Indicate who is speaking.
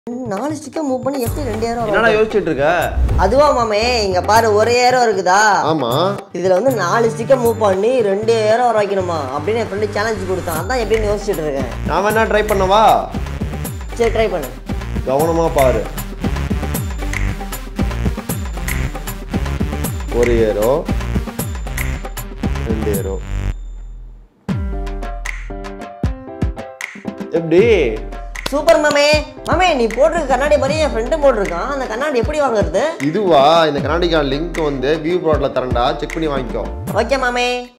Speaker 1: நாலு sticker move பண்ணி எப்படி ரெண்டு ஏரோ
Speaker 2: என்னடா யோசிச்சுட்டு இருக்க
Speaker 1: அதுவா மாமே இங்க பாரு ஒரு ஏரோ இருக்குதா
Speaker 3: ஆமா
Speaker 1: இதுல வந்து நாலு ஸ்டிக்கர் மூவ் பண்ணி ரெண்டு ஏரோ வர வைக்கணுமா அப்படின்னு என் ஃப்ரெண்டு சேலஞ்ச் கொடுத்தான் அதான் எப்படின்னு யோசிச்சுட்டு இருக்கேன்
Speaker 2: நான் வேணா ட்ரை பண்ணவா
Speaker 1: சரி ட்ரை பண்ணு
Speaker 2: கவனமா பாரு ஒரு ஏரோ ரெண்டு ஏரோ எப்படி
Speaker 1: சூப்பர் மாமே மாமே நீ போட்டிருக்க கண்ணாடி மாதிரி என் ஃப்ரெண்டு போட்டிருக்கான் அந்த கண்ணாடி எப்படி வாங்குறது
Speaker 3: இதுவா இந்த கர்நாடிகா லிங்க் வந்து வியூ ப்ராட்ல தரேன்டா செக் பண்ணி வாங்கிக்கோ
Speaker 1: ஓகே மாமே